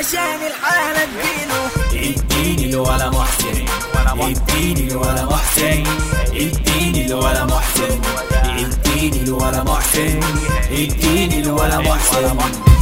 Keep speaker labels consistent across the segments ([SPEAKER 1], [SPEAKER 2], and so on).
[SPEAKER 1] علشان الحالة تجيله اديني الولا محسن اديني الولا محسن اديني الولا محسن اديني الولا محسن اديني الولا محسن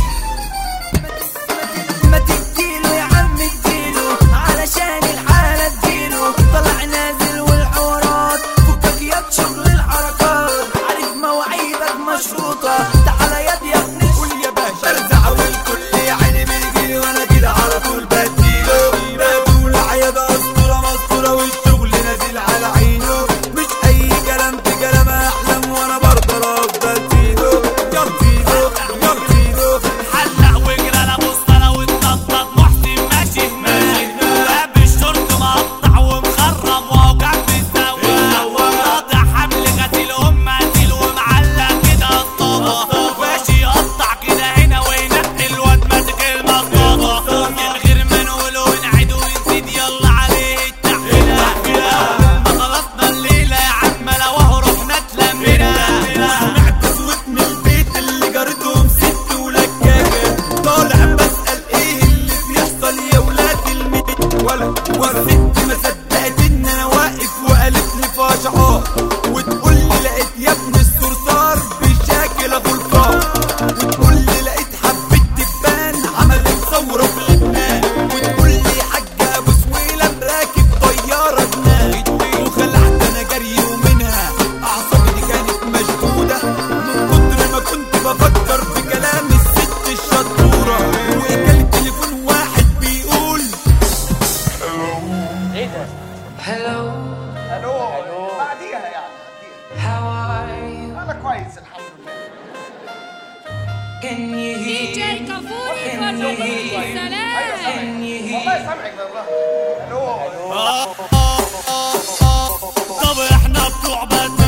[SPEAKER 1] ما تديله يا عم اديله علشان الحالة تجيله طلع نازل والحوارات فكك يا شغل الحركات عارف مواعيدك مشروطة تعالى يا يا ابن قول يا باشا
[SPEAKER 2] برزع والكل يا عيني بيجي وانا كده على طول بديله بقول عيادة اسطورة مسطورة والشغل نازل على عينه مش اي كلام في كلام احلام وانا برضه افضل فيده يلا فيده يلا فيده
[SPEAKER 3] حلق واجري انا بوسطنة واتنطط محسن ماشي هناك باب الشرط مقطع ومخرم وهو جنب السواق واضح حمل غسيل ام قتيل ومعلق كده الصابة ماشي يقطع كده هنا وينقي الواد ماسك المصطبة من غير ما نقول ونعيد ونزيد يلا عليه التحويلة ما خلصنا الليلة يا عم لو اهو رحنا اتلمينا
[SPEAKER 2] سمعت صوت من البيت اللي جارتهم ست ولكاكة طالع بسأل ايه اللي بيحصل يا ولاد الميت ولا والست ما صدقت ان انا واقف وقالت لي فاشعار وتقول لي لقيت يا ابن الصرصار بشاكل ابو الفار وتقول لي لقيت حبة دبان عملت ثورة في لبنان وتقول لي حاجة ابو سويلة راكب طيارة جنان وخلعت انا جري ومنها اعصابي دي كانت مشدودة من كتر ما كنت بفكر في كلام الست الشطورة وكان تليفون واحد بيقول
[SPEAKER 4] Hello,
[SPEAKER 5] الو بعديها يعني
[SPEAKER 4] how are you?
[SPEAKER 5] انا كويس الحمد لله
[SPEAKER 4] Can you
[SPEAKER 6] دي
[SPEAKER 4] hear?
[SPEAKER 6] جي كافوري فرجوكم سلام
[SPEAKER 5] والله سامعك والله الو
[SPEAKER 3] طب احنا بتوع بدر